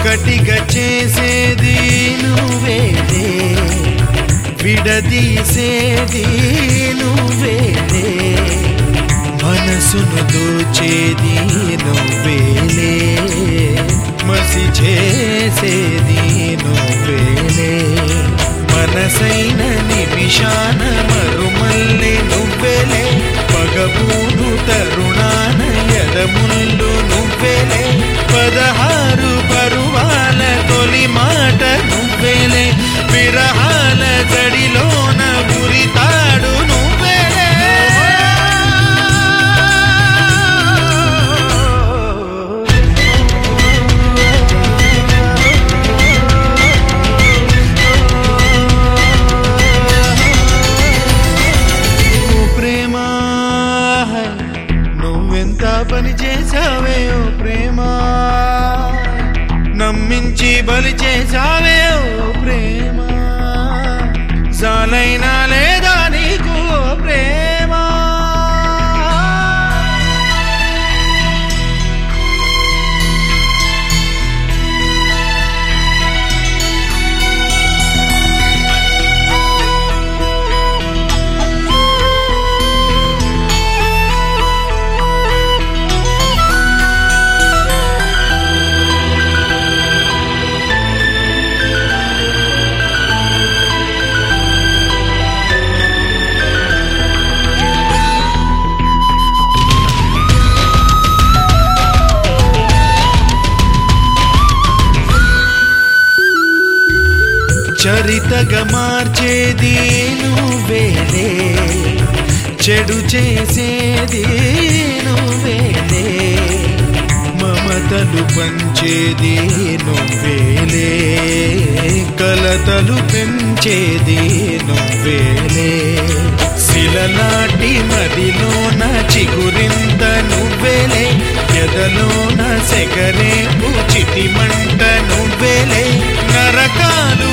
ఒకటిగా చేసేది నువ్వేలే విడదీసేది నువ్వేలే మనసును దోచేది నువ్వేలే మసి చేసేది నువ్వేలే మనసైన నిమిషాన మరుమల్లి నువ్వేలే పగబూను తరుణాన ఎదముళ్ళు నువ్వేలే పదహారు పరువాల తొలి మాట నువ్వేలే విరహాల గడిలోన గురితాడు ఓ ప్రేమ నువ్వెంత పని చేసావే ఓ ప్రేమ నమ్మించి బలి చేసావే ఓ ప్రేమ జాలైనా లేదా నీకు ఓ ప్రేమ చరితగా మార్చేది నువ్వేలే చెడు చేసేది నువ్వేలే మమతలు పంచేది నువ్వేలే కలతలు పెంచేది నువ్వేలే శిలలాంటి మదిలోన చిగురింత నువ్వేలే ఎదలోన సెగరేపు చితిమంట నువ్వేలే నరకాలు